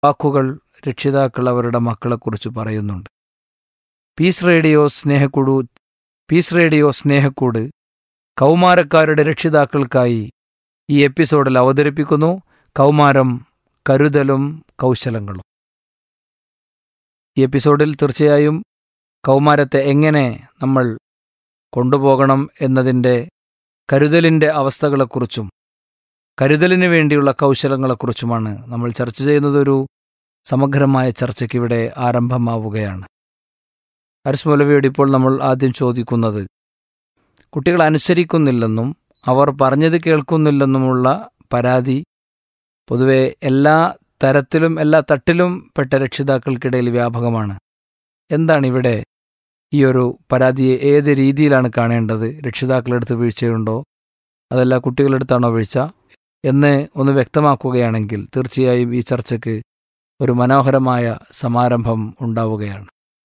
വാക്കുകൾ രക്ഷിതാക്കൾ അവരുടെ മക്കളെക്കുറിച്ച് പറയുന്നുണ്ട് peace radio Snehakkoodu peace radio Snehakkoodu കൗമാരക്കാരുടെ രക്ഷിതാക്കൾക്കായി ഈ എപ്പിസോഡിൽ അവതരിപ്പിക്കുന്നു കൗമാരം കരുതലും കൗശലങ്ങളും ഈ എപ്പിസോഡിൽ തീർച്ചയായും കൗമാരത്തെ എങ്ങനെ നമ്മൾ കൊണ്ടുപോകണം എന്നതിൻ്റെ കരുതലിൻ്റെ അവസ്ഥകളെക്കുറിച്ചും കരുതലിന് വേണ്ടിയുള്ള കൗശലങ്ങളെക്കുറിച്ചുമാണ് നമ്മൾ ചർച്ച ചെയ്യുന്നതൊരു സമഗ്രമായ ചർച്ചയ്ക്ക് ഇവിടെ ആരംഭമാവുകയാണ് ഹരിസ് മൗലവിയോട് ഇപ്പോൾ നമ്മൾ ആദ്യം ചോദിക്കുന്നത് കുട്ടികൾ അനുസരിക്കുന്നില്ലെന്നും അവർ പറഞ്ഞത് കേൾക്കുന്നില്ലെന്നുമുള്ള പരാതി പൊതുവെ എല്ലാ തരത്തിലും എല്ലാ തട്ടിലും പെട്ട രക്ഷിതാക്കൾക്കിടയിൽ വ്യാപകമാണ് എന്താണ് ഇവിടെ ഈ ഒരു പരാതിയെ ഏത് രീതിയിലാണ് കാണേണ്ടത് രക്ഷിതാക്കളെടുത്ത് വീഴ്ചയുണ്ടോ അതല്ല കുട്ടികളെടുത്താണോ വീഴ്ച എന്ന് ഒന്ന് വ്യക്തമാക്കുകയാണെങ്കിൽ തീർച്ചയായും ഈ ചർച്ചയ്ക്ക് ഒരു മനോഹരമായ സമാരംഭം ഉണ്ടാവുകയാണ്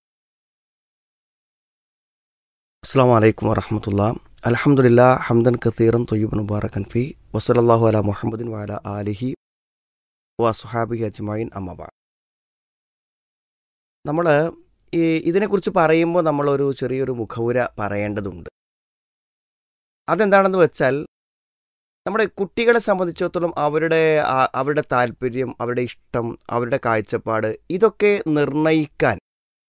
അസ്സാം വലൈക്കും വറഹമത്തുള്ള അലഹമുല്ല ഹംദൻ കത്തീറൻ തൊയ്യബ് മുബാറക്കൻ ഫി വസലല്ലാഹു അല മുഹമ്മദിൻ വാല ആലിഹി വ സുഹാബി അജ്മൈൻ അമ്മബ നമ്മൾ ഈ ഇതിനെക്കുറിച്ച് പറയുമ്പോൾ നമ്മളൊരു ചെറിയൊരു മുഖവുര പറയേണ്ടതുണ്ട് അതെന്താണെന്ന് വെച്ചാൽ നമ്മുടെ കുട്ടികളെ സംബന്ധിച്ചിടത്തോളം അവരുടെ ആ- അവരുടെ താല്പര്യം അവരുടെ ഇഷ്ടം അവരുടെ കാഴ്ചപ്പാട് ഇതൊക്കെ നിർണയിക്കാൻ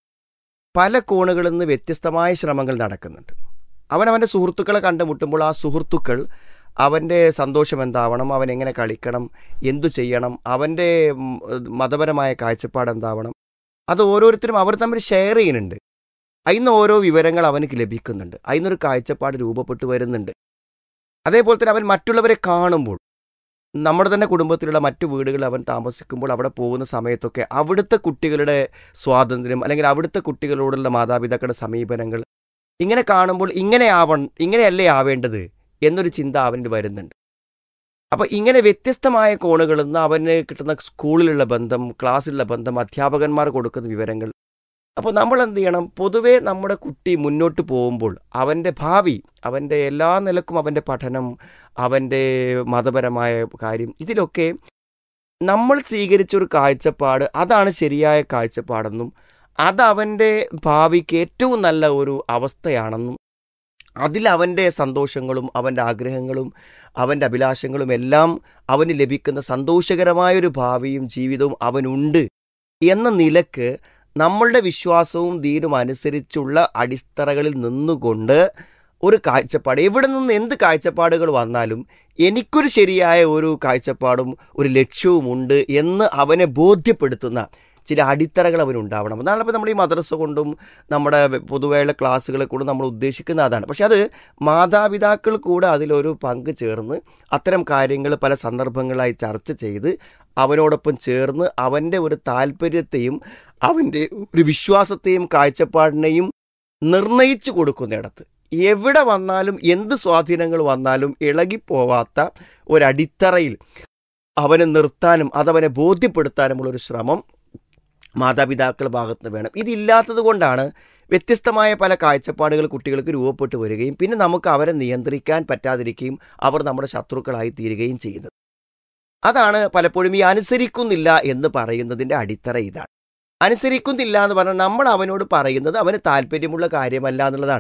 പല കോണുകളിൽ നിന്ന് വ്യത്യസ്തമായ ശ്രമങ്ങൾ നടക്കുന്നുണ്ട് അവൻ അവൻ്റെ സുഹൃത്തുക്കളെ കണ്ടുമുട്ടുമ്പോൾ ആ സുഹൃത്തുക്കൾ അവൻ്റെ സന്തോഷം എന്താവണം അവൻ എങ്ങനെ കളിക്കണം എന്തു ചെയ്യണം അവൻ്റെ ഉം, മതപരമായ കാഴ്ചപ്പാട് എന്താവണം അത് ഓരോരുത്തരും അവർ തമ്മിൽ ഷെയർ ചെയ്യുന്നുണ്ട് അതിന്ന് ഓരോ വിവരങ്ങൾ അവനക്ക് ലഭിക്കുന്നുണ്ട് അതിന്നൊരു കാഴ്ചപ്പാട് രൂപപ്പെട്ടു വരുന്നുണ്ട് അതേപോലെ തന്നെ അവൻ മറ്റുള്ളവരെ കാണുമ്പോൾ നമ്മുടെ തന്നെ കുടുംബത്തിലുള്ള മറ്റു വീടുകളിൽ അവൻ താമസിക്കുമ്പോൾ അവിടെ പോകുന്ന സമയത്തൊക്കെ അവിടുത്തെ കുട്ടികളുടെ സ്വാതന്ത്ര്യം അല്ലെങ്കിൽ അവിടുത്തെ കുട്ടികളോടുള്ള മാതാപിതാക്കളുടെ സമീപനങ്ങൾ ഇങ്ങനെ കാണുമ്പോൾ ഇങ്ങനെ ആവൺ ഇങ്ങനെയല്ലേ ആവേണ്ടത് എന്നൊരു ചിന്ത അവന് വരുന്നുണ്ട് അപ്പോൾ ഇങ്ങനെ വ്യത്യസ്തമായ കോണുകളിൽ നിന്ന് അവന് കിട്ടുന്ന സ്കൂളിലുള്ള ബന്ധം ക്ലാസ്സിലുള്ള ബന്ധം അധ്യാപകന്മാർ കൊടുക്കുന്ന വിവരങ്ങൾ അപ്പോൾ നമ്മൾ എന്ത് ചെയ്യണം പൊതുവേ നമ്മുടെ കുട്ടി മുന്നോട്ട് പോകുമ്പോൾ അവൻ്റെ ഭാവി അവൻ്റെ എല്ലാ നിലക്കും അവൻ്റെ പഠനം അവൻ്റെ മതപരമായ കാര്യം ഇതിലൊക്കെ നമ്മൾ സ്വീകരിച്ച ഒരു കാഴ്ചപ്പാട് അതാണ് ശരിയായ കാഴ്ചപ്പാടെന്നും അത് അവൻ്റെ ഭാവിക്ക് ഏറ്റവും നല്ല ഒരു അവസ്ഥയാണെന്നും അതിൽ അവൻ്റെ സന്തോഷങ്ങളും അവൻ്റെ ആഗ്രഹങ്ങളും അവൻ്റെ അഭിലാഷങ്ങളും എല്ലാം അവന് ലഭിക്കുന്ന സന്തോഷകരമായൊരു ഭാവിയും ജീവിതവും അവനുണ്ട് എന്ന നിലക്ക് നമ്മളുടെ വിശ്വാസവും ദീനും അനുസരിച്ചുള്ള അടിത്തറകളിൽ നിന്നുകൊണ്ട് ഒരു കാഴ്ചപ്പാട് എവിടെ നിന്ന് എന്ത് കാഴ്ചപ്പാടുകൾ വന്നാലും എനിക്കൊരു ശരിയായ ഒരു കാഴ്ചപ്പാടും ഒരു ലക്ഷ്യവുമുണ്ട് എന്ന് അവനെ ബോധ്യപ്പെടുത്തുന്ന ചില അടിത്തറകൾ അവനുണ്ടാവണം എന്നാണ് ഇപ്പോൾ നമ്മൾ ഈ മദ്രസ കൊണ്ടും നമ്മുടെ പൊതുവെയുള്ള ക്ലാസ്സുകളെ കൊണ്ടും നമ്മൾ ഉദ്ദേശിക്കുന്ന അതാണ് പക്ഷെ അത് മാതാപിതാക്കൾ കൂടെ അതിലൊരു പങ്ക് ചേർന്ന് അത്തരം കാര്യങ്ങൾ പല സന്ദർഭങ്ങളായി ചർച്ച ചെയ്ത് അവനോടൊപ്പം ചേർന്ന് അവൻ്റെ ഒരു താല്പര്യത്തെയും അവൻ്റെ ഒരു വിശ്വാസത്തെയും കാഴ്ചപ്പാടിനെയും നിർണയിച്ചു കൊടുക്കുന്നിടത്ത് എവിടെ വന്നാലും എന്ത് സ്വാധീനങ്ങൾ വന്നാലും ഇളകിപ്പോവാത്ത ഒരടിത്തറയിൽ അവനെ നിർത്താനും അതവനെ ബോധ്യപ്പെടുത്താനുമുള്ള ഒരു ശ്രമം മാതാപിതാക്കളുടെ ഭാഗത്ത് നിന്ന് വേണം ഇതില്ലാത്തത് കൊണ്ടാണ് വ്യത്യസ്തമായ പല കാഴ്ചപ്പാടുകൾ കുട്ടികൾക്ക് രൂപപ്പെട്ടു വരികയും പിന്നെ നമുക്ക് അവരെ നിയന്ത്രിക്കാൻ പറ്റാതിരിക്കുകയും അവർ നമ്മുടെ ശത്രുക്കളായി തീരുകയും ചെയ്യുന്നത് അതാണ് പലപ്പോഴും ഈ അനുസരിക്കുന്നില്ല എന്ന് പറയുന്നതിൻ്റെ അടിത്തറ ഇതാണ് അനുസരിക്കുന്നില്ല എന്ന് പറഞ്ഞാൽ നമ്മൾ അവനോട് പറയുന്നത് അവന് താല്പര്യമുള്ള കാര്യമല്ല എന്നുള്ളതാണ്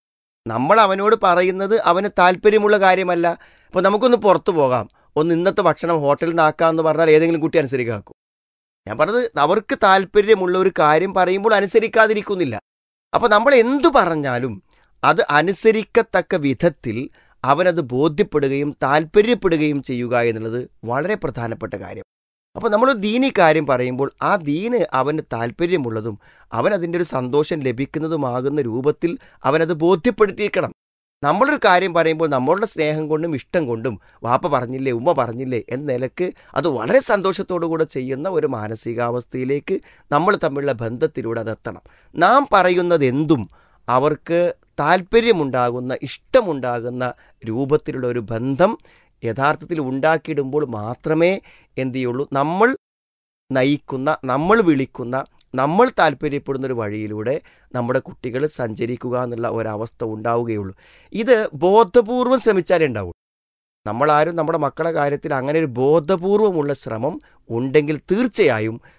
നമ്മൾ അവനോട് പറയുന്നത് അവന് താല്പര്യമുള്ള കാര്യമല്ല അപ്പോൾ നമുക്കൊന്ന് പുറത്തു പോകാം ഒന്ന് ഇന്നത്തെ ഭക്ഷണം ഹോട്ടലിൽ നിന്നാക്കാമെന്ന് പറഞ്ഞാൽ ഏതെങ്കിലും കുട്ടി അനുസരിക്കാക്കും ഞാൻ പറഞ്ഞത് അവർക്ക് താല്പര്യമുള്ള ഒരു കാര്യം പറയുമ്പോൾ അനുസരിക്കാതിരിക്കുന്നില്ല അപ്പോൾ നമ്മൾ എന്തു പറഞ്ഞാലും അത് അനുസരിക്കത്തക്ക വിധത്തിൽ അവനത് ബോധ്യപ്പെടുകയും താല്പര്യപ്പെടുകയും ചെയ്യുക എന്നുള്ളത് വളരെ പ്രധാനപ്പെട്ട കാര്യം അപ്പോൾ നമ്മൾ ദീനി കാര്യം പറയുമ്പോൾ ആ ദീന് അവന് താല്പര്യമുള്ളതും അവൻ അതിൻ്റെ ഒരു സന്തോഷം ലഭിക്കുന്നതുമാകുന്ന രൂപത്തിൽ അവനത് ബോധ്യപ്പെടുത്തിയിരിക്കണം നമ്മളൊരു കാര്യം പറയുമ്പോൾ നമ്മളുടെ സ്നേഹം കൊണ്ടും ഇഷ്ടം കൊണ്ടും വാപ്പ പറഞ്ഞില്ലേ ഉമ്മ പറഞ്ഞില്ലേ എന്ന നിലക്ക് അത് വളരെ സന്തോഷത്തോടു കൂടെ ചെയ്യുന്ന ഒരു മാനസികാവസ്ഥയിലേക്ക് നമ്മൾ തമ്മിലുള്ള ബന്ധത്തിലൂടെ അതെത്തണം നാം പറയുന്നത് എന്തും അവർക്ക് താല്പര്യമുണ്ടാകുന്ന ഇഷ്ടമുണ്ടാകുന്ന രൂപത്തിലുള്ള ഒരു ബന്ധം യഥാർത്ഥത്തിൽ ഉണ്ടാക്കിയിടുമ്പോൾ മാത്രമേ എന്തു ചെയ്യുള്ളൂ നമ്മൾ നയിക്കുന്ന നമ്മൾ വിളിക്കുന്ന നമ്മൾ താല്പര്യപ്പെടുന്ന ഒരു വഴിയിലൂടെ നമ്മുടെ കുട്ടികൾ സഞ്ചരിക്കുക എന്നുള്ള ഒരവസ്ഥ ഉണ്ടാവുകയുള്ളൂ ഇത് ബോധപൂർവം ശ്രമിച്ചാലേ ഉണ്ടാവുള്ളൂ നമ്മളാരും നമ്മുടെ മക്കളെ കാര്യത്തിൽ അങ്ങനെ ഒരു ബോധപൂർവമുള്ള ശ്രമം ഉണ്ടെങ്കിൽ തീർച്ചയായും